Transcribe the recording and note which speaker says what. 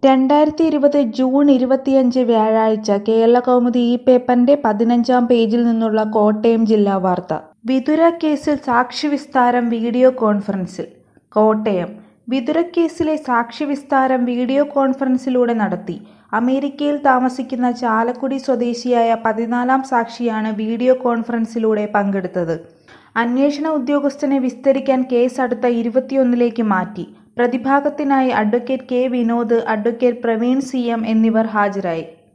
Speaker 1: രണ്ടായിരത്തി ഇരുപത് ജൂൺ ഇരുപത്തിയഞ്ച് വ്യാഴാഴ്ച കേരളകൗമുദി ഈ പേപ്പറിന്റെ പതിനഞ്ചാം പേജിൽ നിന്നുള്ള കോട്ടയം ജില്ലാ വാർത്ത വിതുര കേസിൽ സാക്ഷിവിസ്താരം വീഡിയോ കോൺഫറൻസിൽ കോട്ടയം വിതുര കേസിലെ സാക്ഷിവിസ്താരം വീഡിയോ കോൺഫറൻസിലൂടെ നടത്തി അമേരിക്കയിൽ താമസിക്കുന്ന ചാലക്കുടി സ്വദേശിയായ പതിനാലാം സാക്ഷിയാണ് വീഡിയോ കോൺഫറൻസിലൂടെ പങ്കെടുത്തത് അന്വേഷണ ഉദ്യോഗസ്ഥനെ വിസ്തരിക്കാൻ കേസ് അടുത്ത ഇരുപത്തിയൊന്നിലേക്ക് മാറ്റി പ്രതിഭാഗത്തിനായി advocate K Vinod advocate Praveen C M എന്നിവർ ഹാജരായി